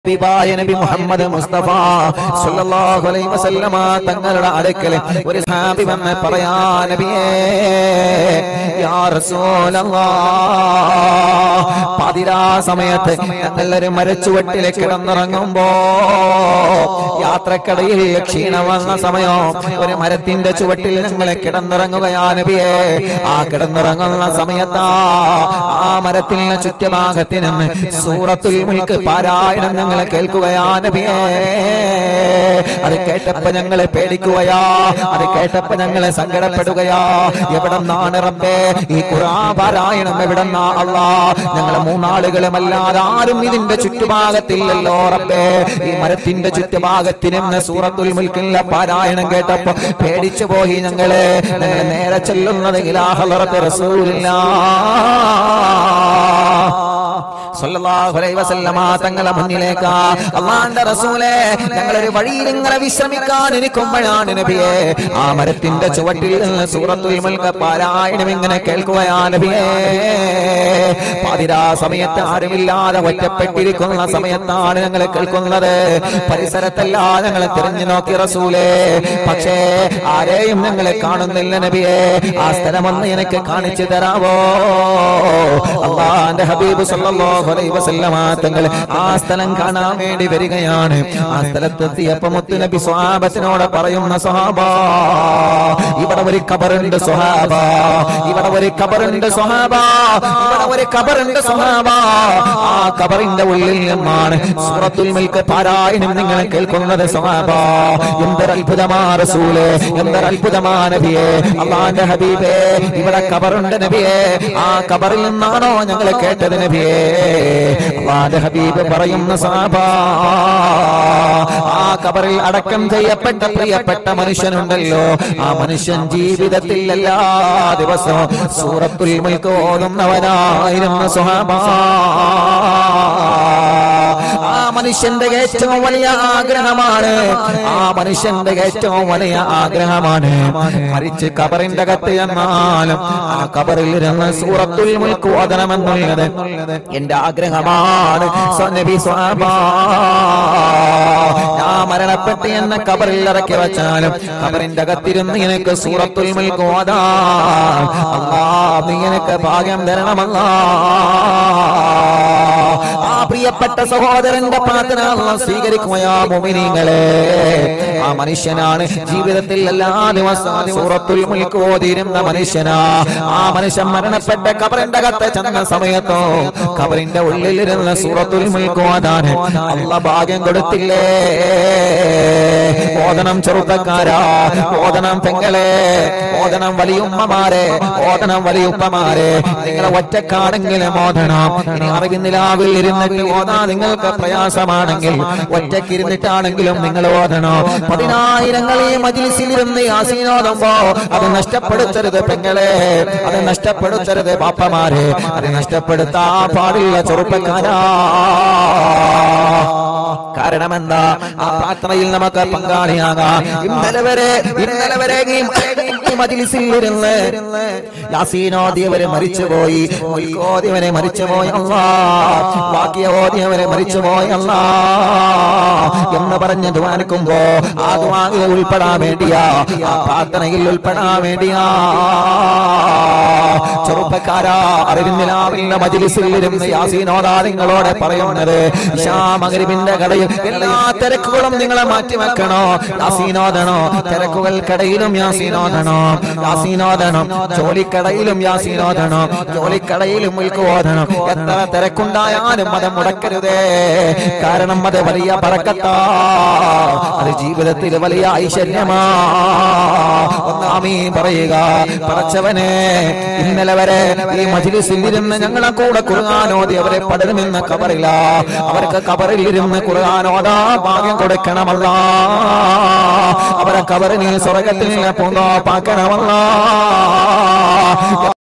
ഹബീബായ നബി മുഹമ്മദ് മുസ്തഫ സല്ലല്ലാഹു അലൈഹി വസല്ലമ തങ്ങളുടെ അടുക്കൽ ഒരു സഹാബി വന്ന് പറയാ നബിയേ യാ റസൂലല്ലാഹ് പതിരാ സമയത്ത് ഞങ്ങളൊരു മരച്ചുവട്ടിൽ കിടന്നിറങ്ങുമ്പോ യാത്രക്കടയിൽ ക്ഷീണം വന്ന സമയം ഒരു മരത്തിന്റെ ചുവട്ടിൽ ഞങ്ങൾ കിടന്നിറങ്ങുകയാ നബിയേ ആ കിടന്നിറങ്ങുന്ന സമയത്താ ആ മരത്തിന് ചുറ്റുഭാഗത്തിനും സൂറത്തുൽ മുൽക്ക് പാരായണം ഞങ്ങൾ കേൾക്കുകയാ നബിയേ അത് കേട്ടപ്പോ ഞങ്ങളെ പേടിക്കുകയാ അത് കേട്ടപ്പോ ഞങ്ങളെ സങ്കടപ്പെടുകയാ എവിടെ നിന്നാണ് റബ്ബേ ഈ ഖുറാ പാരായണം എവിടെ നിന്നാ അള്ളാ ഞങ്ങളെ മൂന്നാളുകളും അല്ലാതെ ആരും ഇതിന്റെ ചുറ്റുഭാഗത്തില്ലല്ലോ റബ്ബേ ഈ മരത്തിന്റെ ചുറ്റുഭാഗത്തിനും സൂറത്തുൽ മുൽക്കില്ല പാരായണം കേട്ടപ്പോ പേടിച്ചു പോയി ഞങ്ങളെ ഞങ്ങളെ നേരെ ചെല്ലുന്നത് ഇലാഹലറത്ത് റസൂലില്ലാ സല്ലല്ലാഹു അലൈഹി വസല്ലമ തങ്ങളെ മുന്നിലേക്ക് അള്ളാന്റെ റസൂലേ ഞങ്ങളൊരു വഴിയിൽ ഇങ്ങനെ വിശ്രമിക്കാൻ ഇരിക്കുമ്പോഴാണ് നബിയെ ആ മരത്തിന്റെ ചുവട്ടിൽ നിന്ന് സൂറത്തുൽ മുൽക്ക് പാരായണം ഇങ്ങനെ കേൾക്കുകയാ നബിയേ പാതിരാ സമയത്ത് ആരുമില്ലാതെ ഒറ്റപ്പെട്ടിരിക്കുന്ന സമയത്താണ് ഞങ്ങൾ കേൾക്കുന്നത് പരിസരത്തല്ല ഞങ്ങളെ തിരഞ്ഞു നോക്കി റസൂലേ പക്ഷേ ആരെയും ഞങ്ങളെ കാണുന്നില്ല നബിയെ ആ സ്ഥലമൊന്ന് എനിക്ക് കാണിച്ചു തരാവോ അള്ളാന്റെ ഹബീബ് സല്ലല്ലാഹു അലൈഹി വസല്ലമ തങ്ങൾ ആ സ്ഥലം കാണാൻ വേണ്ടി വരികയാണ് ആ സ്ഥലത്തെത്തിയപ്പോ മുത്തു നബി സ്വഹാബത്തിനോട് പറയുന്ന സ്വഹാബ ഇവിടെ ഒരു കബറുണ്ട് സ്വഹാബ ഇവിടെ ഒരു കബറുണ്ട് സ്വഹാബ ഇവിടെ ഒരു കബറുണ്ട് സ്വഹാബ ആ കബറിന്റെ ഉള്ളിൽ നിന്നാണ് സൂറത്തുൽ മുൽക്ക് പാരായണം നിങ്ങൾ കേൾക്കുന്നത് സ്വഹാബ എന്തൊരു അത്ഭുതമാ റസൂലേ എന്തൊരു അത്ഭുതമാ നബിയേ അള്ളാന്റെ ഹബീബേ ഇവിടെ കബറുണ്ട് നബിയേ ആ കബറിൽ നിന്നാണോ ഞങ്ങൾ കേട്ടത് നബിയേ അള്ളാന്റെ ഹബീബ് പറയുന്ന സാബ ആ കബറിൽ അടക്കം ചെയ്യപ്പെട്ട പ്രിയപ്പെട്ട മനുഷ്യനുണ്ടല്ലോ ആ മനുഷ്യൻ ജീവിതത്തിൽ എല്ലാ ദിവസവും സൂറത്തുൽ മുൽക്ക് ഓതുന്നവനായിരുന്നു സുഹാബ ആ മനുഷ്യന്റെ ഏറ്റവും വലിയ ആഗ്രഹമാണ് ആ മനുഷ്യന്റെ ഏറ്റവും വലിയ ആഗ്രഹമാണ് മരിച്ച് കബറിന്റെ അകത്ത് എന്നാലും ആ കബറിൽ ഇരുന്ന് സൂറത്തുൽ മുൽക്ക് ഓതണമെന്നുള്ളത് എന്റെ ആഗ്രഹമാണ് സ്വനബി സ്വാബാ ഞാൻ മരണപ്പെട്ട് എന്നെ കബറിൽ ഇറക്കി വെച്ചാലും കബറിന്റെ അകത്തിരുന്ന് എനിക്ക് സൂറത്തുൽ മുൽക്ക് ഓതാം അല്ലാ നീ എനിക്ക് ഭാഗ്യം തരണമല്ലാ ആ പ്രിയപ്പെട്ട സഹോദരന്റെ പ്രാർത്ഥന അല്ലാഹ് സ്വീകരിക്കുകയാ മുഅ്മിനീങ്ങളെ ആ മനുഷ്യനാണ് ജീവിതത്തിൽ എല്ലാ ദിവസവും സൂറത്തുൽ മുൽക്ക് ഓതിയിരുന്ന മനുഷ്യനാ ആ മനുഷ്യൻ മരണപ്പെട്ട കബറിന്റെ അകത്ത് ചെന്ന സമയത്തോ കബറിന്റെ ഉള്ളിലിരുന്ന സൂറത്തുൽ മുൽക്ക് ഓതാൻ അല്ല ഭാഗ്യം കൊടുത്തില്ലേ ഓതണം ചെറുപ്പക്കാരാ ഓതണം പെങ്ങളെ ഓതണം വലിയുമ്മമാരെ ഓതണം വലിയുപ്പമാരെ നിങ്ങളെ ഒറ്റക്കാണെങ്കിലും ഓതണം ഇനി അറിവിന്നിലാവിൽ ഇരുന്നിട്ട് ഓതാ നിങ്ങൾക്ക് പ്രയാസമാണെങ്കിൽ ഒറ്റക്കിരുന്നിട്ടാണെങ്കിലും നിങ്ങൾ ഓതണം പതിനായിരങ്ങൾ ഈ മജിലിസിലിരുന്ന് യാസീനോദുമ്പോ അത് നഷ്ടപ്പെടുത്തരുത് പെങ്ങളെ അത് നഷ്ടപ്പെടുത്തരുത് പാപ്പമാരെ അത് നഷ്ടപ്പെടുത്താ പാടില്ല ചെറുപ്പക്കാരാ കാരണം എന്താ ആ പ്രാർത്ഥനയിൽ നമുക്ക് പങ്കാളിയാകാം ഇന്നലെ വരെ ഇന്നലെ വരെ ഈ ഈ മജിലിസിൽ ഇരുന്ന് യാസീനോദിയവരെ മരിച്ചുപോയി ഓദിയവരെ മരിച്ചുപോയി അല്ലാ വാക്യ ഓദിയവരെ മരിച്ചുപോയി അല്ലാ എന്ന് പറഞ്ഞ് ദ്വാനിക്കുമ്പോ ആ ദ്വാനിൽ ഉൾപ്പെടാൻ വേണ്ടിയാ ആ പ്രാർത്ഥനയിൽ ഉൾപ്പെടാൻ വേണ്ടിയാ ചെറുപ്പക്കാരാ അറിവിന്നിലാവില്ല മജിലിസിൽ ഇരുന്ന് യാസീനോദാ നിങ്ങളോട് പറയുന്നത് ഇഷാമകരിവിന്റെ കടയിൽ എല്ലാ തിരക്കുകളും നിങ്ങളെ മാറ്റി വെക്കണോ യാസീനോദണോ തിരക്കുകൾക്കിടയിലും യാസീനോദണോ യാസീനോദണം ജോലിക്കടയിലും യാസീനോദണം ജോലിക്കടയിലും ഉൽക്ക് ഓതണം എത്ര തിരക്കുണ്ടായാലും അത് മുടക്കരുതേ കാരണം അത് വലിയ പറക്കത്താ അത് ജീവിതത്തിൽ വലിയ ഐശ്വര്യമാ ഒന്നാമീ പറയുക പറച്ചവനെ ഇന്നലെ വരെ ഈ മജിലിസിൽ ഇരുന്ന് ഞങ്ങളെ കൂടെ കുറുകാനോതി അവരെ പടരുമെന്ന് കബറില്ല അവർക്ക് കബറിൽ ഇരുന്ന് കുറുകാനോദാ ഭാഗ്യം കൊടുക്കണമല്ല അവരെ കബറിന് സ്വർഗത്തിൽ പൂന്തോ പാക്കണമല്ല